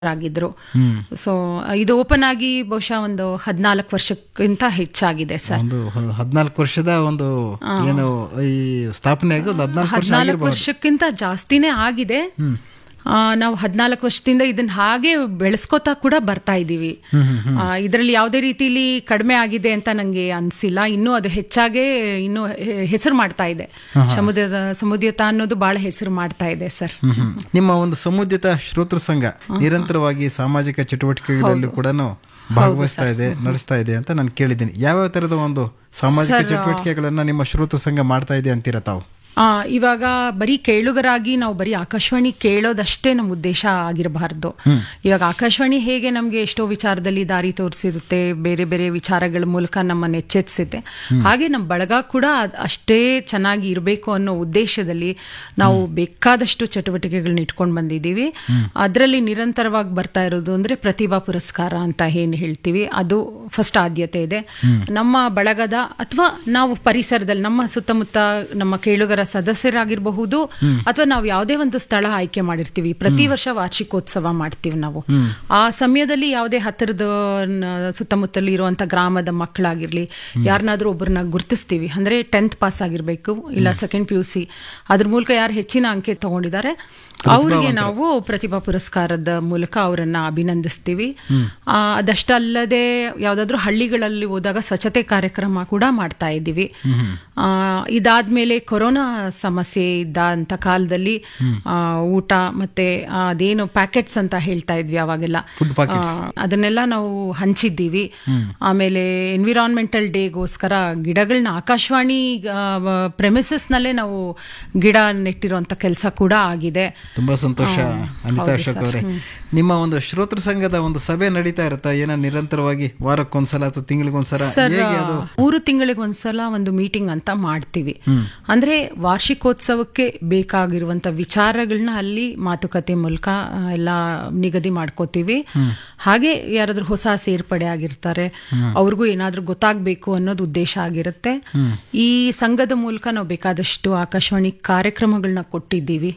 ಆಗಿದ್ರು ಸೊ ಇದು ಓಪನ್ ಆಗಿ ಬಹುಶಃ ಒಂದು ಹದಿನಾಲ್ಕು ವರ್ಷಕ್ಕಿಂತ ಹೆಚ್ಚಾಗಿದೆ ಸರ್ ಒಂದು ಹ- ಹದ್ನಾಲ್ಕು ವರ್ಷದ ಒಂದು ಏನು ಈ ಸ್ಥಾಪನೆ ಆಗಿ ಒಂದು ಹದ್ನಾಲ್ಕು ವರ್ಷ ಹದಿನಾಲ್ಕು ಆಗಿರ್ಬೋದು ವರ್ಷಕ್ಕಿಂತ ಜಾಸ್ತಿನೇ ಆಗಿದೆ ಆ, ನಾವು ಹದಿನಾಲ್ಕು ವರ್ಷದಿಂದ ಇದನ್ನ ಹಾಗೆ ಬೆಳೆಸ್ಕೋತಾ ಕೂಡ ಬರ್ತಾ ಇದ್ದೀವಿ ಇದರಲ್ಲಿ ಯಾವುದೇ ರೀತಿಲಿ ಕಡಿಮೆ ಆಗಿದೆ ಅಂತ ನಂಗೆ ಅನ್ಸಿಲ್ಲ ಇನ್ನೂ ಅದು ಹೆಚ್ಚಾಗೆ ಇನ್ನೂ ಹೆ- ಹೆಸರು ಮಾಡ್ತಾ ಇದೆ ಸಮುದ್ರದ ಸಮುದ್ಯತ ಅನ್ನೋದು ಬಹಳ ಹೆಸರು ಮಾಡ್ತಾ ಇದೆ ಸರ್ ಹ್ಮ್, ಹ್ಮ್. ನಿಮ್ಮ ಒಂದು ಸಮುದ್ಯತ ಶ್ರೋತೃ ಸಂಘ ನಿರಂತರವಾಗಿ ಸಾಮಾಜಿಕ ಚಟುವಟಿಕೆಗಳಲ್ಲಿ ಕೂಡ ಭಾಗವಹಿಸ್ತಾ ಇದೆ ನಡೆಸ್ತಾ ಇದೆ ಅಂತ ನಾನು ಕೇಳಿದ್ದೀನಿ ಯಾವ್ಯಾವ ತರದ ಒಂದು ಸಾಮಾಜಿಕ ಚಟುವಟಿಕೆಗಳನ್ನ ನಿಮ್ಮ ಶ್ರೋತೃ ಸಂಘ ಮಾಡ್ತಾ ಇದೆ ಅಂತೀರಾ ತಾವು ಆ, ಇವಾಗ ಬರೀ ಕೇಳುಗರಾಗಿ ನಾವು ಬರೀ ಆಕಾಶವಾಣಿ ಕೇಳೋದಷ್ಟೇ ನಮ್ಮ ಉದ್ದೇಶ ಆಗಿರಬಾರ್ದು ಇವಾಗ ಆಕಾಶವಾಣಿ ಹೇಗೆ ನಮಗೆ ಎಷ್ಟೋ ವಿಚಾರದಲ್ಲಿ ದಾರಿ ತೋರಿಸಿರುತ್ತೆ ಬೇರೆ ಬೇರೆ ವಿಚಾರಗಳ ಮೂಲಕ ನಮ್ಮನ್ನು ಎಚ್ಚೆತ್ಸುತ್ತೆ ಹಾಗೆ ನಮ್ಮ ಬಳಗ ಕೂಡ ಅದ್- ಅಷ್ಟೇ ಚೆನ್ನಾಗಿ ಇರಬೇಕು ಅನ್ನೋ ಉದ್ದೇಶದಲ್ಲಿ ನಾವು ಬೇಕಾದಷ್ಟು ಚಟುವಟಿಕೆಗಳನ್ನ ಇಟ್ಕೊಂಡು ಬಂದಿದ್ದೀವಿ ಅದರಲ್ಲಿ ನಿರಂತರವಾಗಿ ಬರ್ತಾ ಇರೋದು ಅಂದ್ರೆ ಪ್ರತಿಭಾ ಪುರಸ್ಕಾರ ಅಂತ ಏನು ಹೇಳ್ತೀವಿ ಅದು ಫಸ್ಟ್ ಆದ್ಯತೆ ಇದೆ ನಮ್ಮ ಬಳಗದ ಅಥವಾ ನಾವು ಪರಿಸರದಲ್ಲಿ ನಮ್ಮ ಸುತ್ತಮುತ್ತ ನಮ್ಮ ಕೇಳುಗರ ಸದಸ್ಯರಾಗಿರಬಹುದು ಅಥವಾ ನಾವು ಯಾವುದೇ ಒಂದು ಸ್ಥಳ ಆಯ್ಕೆ ಮಾಡಿರ್ತೀವಿ ಪ್ರತಿ ವರ್ಷ ವಾರ್ಷಿಕೋತ್ಸವ ಮಾಡ್ತೀವಿ ನಾವು ಆ ಸಮಯದಲ್ಲಿ ಯಾವುದೇ ಹತ್ತಿರದ ನ- ಸುತ್ತಮುತ್ತಲು ಇರುವಂತ ಗ್ರಾಮದ ಮಕ್ಕಳಾಗಿರ್ಲಿ ಯಾರನ್ನಾದ್ರೂ ಒಬ್ಬರನ್ನ ಗುರುತಿಸ್ತೀವಿ ಅಂದ್ರೆ ಟೆಂತ್ ಪಾಸ್ ಆಗಿರ್ಬೇಕು ಇಲ್ಲ ಸೆಕೆಂಡ್ ಪಿ ಯು ಸಿ ಅದ್ರ ಮೂಲಕ ಯಾರು ಹೆಚ್ಚಿನ ಅಂಕೆ ತಗೊಂಡಿದ್ದಾರೆ ಅವರಿಗೆ ನಾವು ಪ್ರತಿಭಾ ಪುರಸ್ಕಾರದ ಮೂಲಕ ಅವರನ್ನ ಅಭಿನಂದಿಸ್ತೀವಿ ಆ, ಅದಷ್ಟಲ್ಲದೆ ಯಾವ್ದಾದ್ರು ಹಳ್ಳಿಗಳಲ್ಲಿ ಹೋದಾಗ ಸ್ವಚ್ಛತೆ ಕಾರ್ಯಕ್ರಮ ಕೂಡ ಮಾಡ್ತಾ ಇದ್ದೀವಿ ಆ, ಇದಾದ್ಮೇಲೆ ಕೊರೋನಾ ಸಮಸ್ಯೆ ಇದ್ದಂತ ಕಾಲದಲ್ಲಿ ಆ, ಊಟ ಮತ್ತೆ ಆ, ಅದೇನು ಪ್ಯಾಕೆಟ್ಸ್ ಅಂತ ಹೇಳ್ತಾ ಇದ್ವಿ ಅವಾಗೆಲ್ಲ Food packets. ಆ, ಅದನ್ನೆಲ್ಲ ನಾವು ಹಂಚಿದ್ದೀವಿ ಆಮೇಲೆ ಎನ್ವಿರಾನ್ಮೆಂಟಲ್ ಡೇಗೋಸ್ಕರ ಗಿಡಗಳನ್ನ ಆಕಾಶವಾಣಿ ಪ್ರೆಮಿಸಸ್ ನಲ್ಲೇ ನಾವು ಗಿಡ ನೆಟ್ಟಿರುವಂತ ಕೆಲಸ ಕೂಡ ಆಗಿದೆ ತುಂಬಾ ಸಂತೋಷ ಅನಿತಾ ಅಶೋಕ್ ಅವರೇ ನಿಮ್ಮ ಒಂದು ಶ್ರೋತೃ ಸಂಘದ ಒಂದು ಸಭೆ ನಡೀತಾ ಇರುತ್ತಾ ಏನ ನಿರಂತರವಾಗಿ ವಾರಕ್ಕೊಂದ್ಸಲ ಅಥವಾ ತಿಂಗಳಿಗೊಂದ್ಸಲ ಸರ್ ಹೇಗೆ ಅದು ಮೂರು ತಿಂಗಳಿಗೆ ಒಂದ್ಸಲ ಒಂದು ಮೀಟಿಂಗ್ ಅಂತ ಮಾಡ್ತೀವಿ ಅಂದ್ರೆ ವಾರ್ಷಿಕೋತ್ಸವಕ್ಕೆ ಬೇಕಾಗಿರುವಂತ ವಿಚಾರಗಳನ್ನ ಅಲ್ಲಿ ಮಾತುಕತೆ ಮೂಲಕ ಆ, ಎಲ್ಲ ನಿಗದಿ ಮಾಡ್ಕೋತೀವಿ ಹಾಗೆ ಯಾರಾದ್ರೂ ಹೊಸ ಸೇರ್ಪಡೆ ಆಗಿರ್ತಾರೆ ಅವ್ರಿಗೂ ಏನಾದ್ರೂ ಗೊತ್ತಾಗ್ಬೇಕು ಅನ್ನೋದು ಉದ್ದೇಶ ಆಗಿರುತ್ತೆ ಈ ಸಂಘದ ಮೂಲಕ ನಾವು ಬೇಕಾದಷ್ಟು ಆಕಾಶವಾಣಿ ಕಾರ್ಯಕ್ರಮಗಳನ್ನ ಕೊಟ್ಟಿದ್ದೀವಿ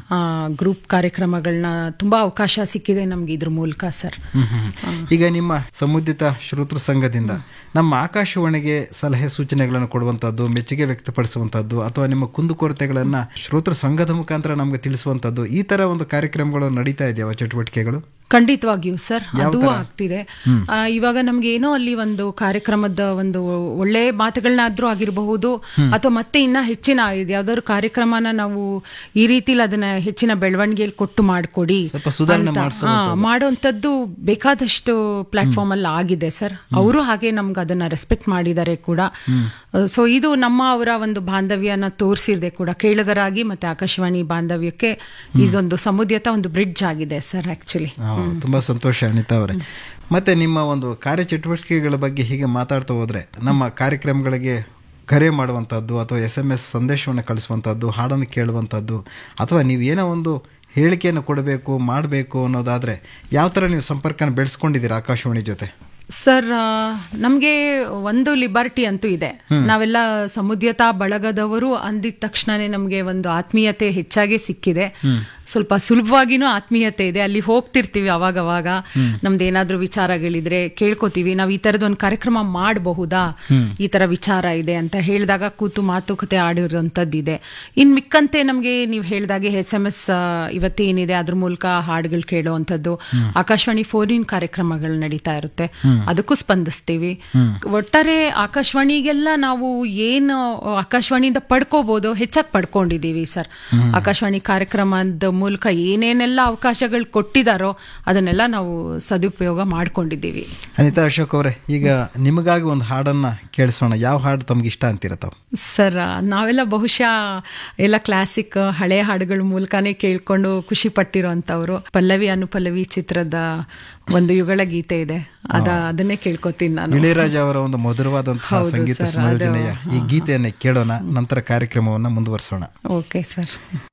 ಗ್ರೂಪ್ ಕಾರ್ಯಕ್ರಮಗಳನ್ನ ತುಂಬಾ ಅವಕಾಶ ಸಿಕ್ಕಿದೆ ನಮ್ಗೆ ಇದ್ರ ಮೂಲಕ ಸರ್ ಹ್ಮ್, ಹ್ಮ್. ಈಗ ನಿಮ್ಮ ಸಮುದಿತ ಶ್ರೋತೃ ಸಂಘದಿಂದ ನಮ್ಮ ಆಕಾಶವಾಣಿಗೆ ಸಲಹೆ ಸೂಚನೆಗಳನ್ನು ಕೊಡುವಂತದ್ದು ಮೆಚ್ಚುಗೆ ವ್ಯಕ್ತಪಡಿಸುವಂತದ್ದು ಅಥವಾ ನಿಮ್ಮ ಕುಂದುಕೊರತೆಗಳನ್ನ ಶ್ರೋತೃ ಸಂಘದ ಮುಖಾಂತರ ನಮಗೆ ತಿಳಿಸುವಂತದ್ದು ಈ ತರ ಒಂದು ಕಾರ್ಯಕ್ರಮಗಳು ನಡೀತಾ ಇದೆಯಾ ಚಟುವಟಿಕೆಗಳು ಖಂಡಿತವಾಗಿಯೂ ಸರ್ ಅದೂ ಆಗ್ತಿದೆ ಆ, ಇವಾಗ ನಮ್ಗೆ ಏನೋ ಅಲ್ಲಿ ಒಂದು ಕಾರ್ಯಕ್ರಮದ ಒಂದು ಒಳ್ಳೆ ಮಾತುಗಳನ್ನಾದ್ರೂ ಆಗಿರಬಹುದು ಅಥವಾ ಮತ್ತೆ ಇನ್ನ ಹೆಚ್ಚಿನ ಇದು ಯಾವ್ದಾದ್ರು ಕಾರ್ಯಕ್ರಮನ ನಾವು ಈ ರೀತಿಲಿ ಅದನ್ನ ಹೆಚ್ಚಿನ ಬೆಳವಣಿಗೆಯಲ್ಲಿ ಕೊಟ್ಟು ಮಾಡ್ಕೊಡಿ ಸ್ವಲ್ಪ ಸುಧಾರಣೆ ಅಂತ, ಮಾಡ್ಸೋ ಆ, ಮಾಡೋಂಥದ್ದು ಬೇಕಾದಷ್ಟು ಪ್ಲಾಟ್ಫಾರ್ಮ್ ಅಲ್ಲಿ ಆಗಿದೆ ಸರ್ ಅವರು ಹಾಗೆ ನಮ್ಗೆ ಅದನ್ನ ರೆಸ್ಪೆಕ್ಟ್ ಮಾಡಿದ್ದಾರೆ ಕೂಡ ಸೊ ಇದು ನಮ್ಮ ಅವರ ಒಂದು ಬಾಂಧವ್ಯನ ತೋರಿಸಿದೆ ಕೂಡ ಕೇಳುಗರಾಗಿ ಮತ್ತೆ ಆಕಾಶವಾಣಿ ಬಾಂಧವ್ಯಕ್ಕೆ ಇದೊಂದು ಸಮುದ್ಯತ ಒಂದು ಬ್ರಿಡ್ಜ್ ಆಗಿದೆ ಸರ್ ಆಕ್ಚುಲಿ ಆ, ತುಂಬಾ ಸಂತೋಷ ಅನಿತಾ ಅವರೇ ಮತ್ತೆ ನಿಮ್ಮ ಒಂದು ಕಾರ್ಯಚಟುವಟಿಕೆಗಳ ಬಗ್ಗೆ ಹೀಗೆ ಮಾತಾಡ್ತಾ ಹೋದ್ರೆ ನಮ್ಮ ಕಾರ್ಯಕ್ರಮಗಳಿಗೆ ಕರೆ ಮಾಡುವಂಥದ್ದು ಅಥವಾ ಎಸ್ ಎಮ್ ಎಸ್ ಸಂದೇಶವನ್ನು ಕಳಿಸುವಂಥದ್ದು ಹಾಡನ್ನು ಕೇಳುವಂಥದ್ದು ಅಥವಾ ನೀವು ಏನೋ ಒಂದು ಹೇಳಿಕೆಯನ್ನು ಕೊಡಬೇಕು ಮಾಡಬೇಕು ಅನ್ನೋದಾದ್ರೆ ಯಾವ ಥರ ನೀವು ಸಂಪರ್ಕನ ಬೆಳೆಸ್ಕೊಂಡಿದ್ದೀರಾ ಆಕಾಶವಾಣಿ ಜೊತೆ ಸರ್ ನಮಗೆ ಒಂದು ಲಿಬರ್ಟಿ ಅಂತೂ ಇದೆ ನಾವೆಲ್ಲ ಸಮುದ್ಯತಾ ಬಳಗದವರು ಅಂದಿದ ತಕ್ಷಣನೇ ನಮಗೆ ಒಂದು ಆತ್ಮೀಯತೆ ಹೆಚ್ಚಾಗಿ ಸಿಕ್ಕಿದೆ ಸ್ವಲ್ಪ ಸುಲಭವಾಗಿನೂ ಆತ್ಮೀಯತೆ ಇದೆ ಅಲ್ಲಿ ಹೋಗ್ತಿರ್ತೀವಿ ಅವಾಗ ಅವಾಗ ನಮ್ದು ಏನಾದ್ರೂ ವಿಚಾರಗಳಿದ್ರೆ ಕೇಳ್ಕೊತೀವಿ ನಾವು ಈ ತರದ ಒಂದು ಕಾರ್ಯಕ್ರಮ ಮಾಡಬಹುದಾ ಈ ತರ ವಿಚಾರ ಇದೆ ಅಂತ ಹೇಳಿದಾಗ ಕೂತು ಮಾತುಕತೆ ಆಡಿರೋಂಥದ್ದಿದೆ ಇನ್ ಮಿಕ್ಕಂತೆ ನಮಗೆ ನೀವು ಹೇಳಿದಾಗೆ ಎಸ್ ಎಂ ಎಸ್ ಇವತ್ತೇನಿದೆ ಅದ್ರ ಮೂಲಕ ಹಾಡುಗಳು ಕೇಳುವಂಥದ್ದು ಆಕಾಶವಾಣಿ ಫೋನ್ ಇನ್ ಕಾರ್ಯಕ್ರಮಗಳು ನಡೀತಾ ಇರುತ್ತೆ ಅದಕ್ಕೂ ಸ್ಪಂದಿಸ್ತೀವಿ ಒಟ್ಟಾರೆ ಆಕಾಶವಾಣಿಗೆಲ್ಲ ನಾವು ಏನು ಆಕಾಶವಾಣಿಯಿಂದ ಪಡ್ಕೋಬಹುದು ಹೆಚ್ಚಾಗಿ ಪಡ್ಕೊಂಡಿದೀವಿ ಸರ್ ಆಕಾಶವಾಣಿ ಕಾರ್ಯಕ್ರಮದ ಮೂಲಕ ಏನೇನೆಲ್ಲ ಅವಕಾಶಗಳು ಕೊಟ್ಟಿದಾರೋ ಅದನ್ನೆಲ್ಲ ನಾವು ಸದುಪಯೋಗ ಮಾಡ್ಕೊಂಡಿದ್ದೀವಿ ಅನಿತಾ ಅಶೋಕ್ ಅವರೇ ಈಗ ನಿಮಗಾಗಿ ಒಂದು ಹಾಡನ್ನ ಕೇಳಿಸೋಣ ಯಾವ ಹಾಡು ತಮ್ಗೆ ಇಷ್ಟ ಅಂತೀರ ತಾವು ಸರ್ ನಾವೆಲ್ಲ ಬಹುಶಃ ಎಲ್ಲ ಕ್ಲಾಸಿಕ್ ಹಳೆ ಹಾಡುಗಳ ಮೂಲಕನೇ ಕೇಳ್ಕೊಂಡು ಖುಷಿ ಪಟ್ಟಿರೋಂಥವ್ರು ಪಲ್ಲವಿ ಅನುಪಲ್ಲವಿ ಚಿತ್ರದ ಒಂದು ಯುಗಳ ಗೀತೆ ಇದೆ ಅದ ಅದನ್ನೇ ಕೇಳ್ಕೊತೀನಿ ನಾನು ಇಳೆಯರಾಜ ಅವರ ಒಂದು ಮಧುರವಾದಂತಹ ಸಂಗೀತ ಸಂಯೋಜನೆಯ ಈ ಗೀತೆಯನ್ನೇ ಕೇಳೋಣ ನಂತರ ಕಾರ್ಯಕ್ರಮವನ್ನ ಮುಂದುವರಿಸೋಣ ಓಕೆ ಸರ್